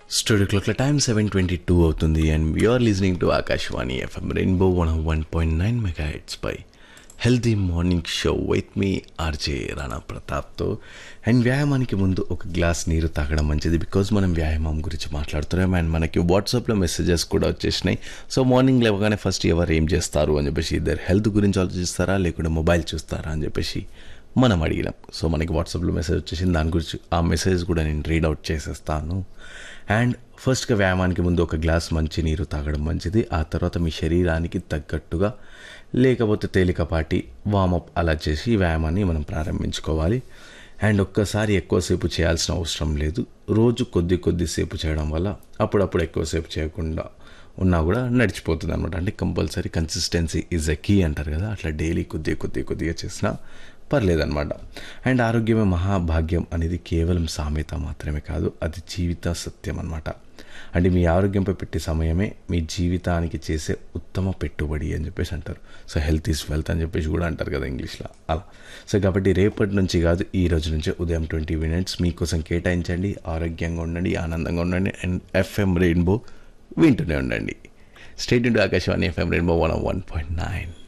studio క్లాక్ల time seven twenty two అవుతుంది and we're listening to Akashvani FM rainbow one one point nine mega heads పై healthy morning show with మీ RJ Rana ప్రతాప్తో and వ్యాయామానికి ముందు ఒక గ్లాస్ నీరు తాగడం మంచిది బికాజ్ మనం వ్యాయామం గురించి మాట్లాడుతున్నాం అండ్ మనకి వాట్సాప్లో మెసేజెస్ కూడా వచ్చేసినాయి సో మార్నింగ్ లేవగానే ఫస్ట్ ఎవరు ఏం చేస్తారు అని చెప్పేసి ఇద్దరు హెల్త్ గురించి ఆలోచిస్తారా లేకుంటే మొబైల్ చూస్తారా అని చెప్పేసి మనం అడిగినాం సో మనకి వాట్సాప్లో మెసేజ్ వచ్చేసింది దాని గురించి ఆ మెసేజ్ కూడా నేను రీడ్ అవుట్ చేసేస్తాను అండ్ ఫస్ట్గా వ్యాయామానికి ముందు ఒక గ్లాస్ మంచి నీరు తాగడం మంచిది ఆ తర్వాత మీ శరీరానికి తగ్గట్టుగా లేకపోతే తేలికపాటి వామప్ అలా చేసి ఈ వ్యాయామాన్ని మనం ప్రారంభించుకోవాలి అండ్ ఒక్కసారి ఎక్కువసేపు చేయాల్సిన అవసరం లేదు రోజు కొద్ది కొద్దిసేపు చేయడం వల్ల అప్పుడప్పుడు ఎక్కువసేపు చేయకుండా ఉన్నా కూడా నడిచిపోతుంది అనమాట అంటే compulsory consistency is a key అంటారు కదా అట్లా డైలీ కొద్ది కొద్ది కొద్దిగా చేసినా పర్లేదన్నమాట అండ్ ఆరోగ్యమే మహాభాగ్యం అనేది కేవలం సామెత మాత్రమే కాదు అది జీవిత సత్యం అనమాట అంటే మీ ఆరోగ్యంపై పెట్టే సమయమే మీ జీవితానికి చేసే ఉత్తమ పెట్టుబడి అని చెప్పేసి అంటారు సో హెల్త్ ఈజ్ వెల్త్ అని చెప్పేసి కూడా అంటారు కదా ఇంగ్లీష్లో అలా సో కాబట్టి రేపటి నుంచి కాదు ఈ రోజు నుంచే ఉదయం ట్వంటీ మినిట్స్ మీకోసం కేటాయించండి ఆరోగ్యంగా ఉండండి ఆనందంగా ఉండండి అండ్ ఎఫ్ఎం రెయిన్బో వింటూనే ఉండండి stay tuned to Akashvani FM rainbow one one point nine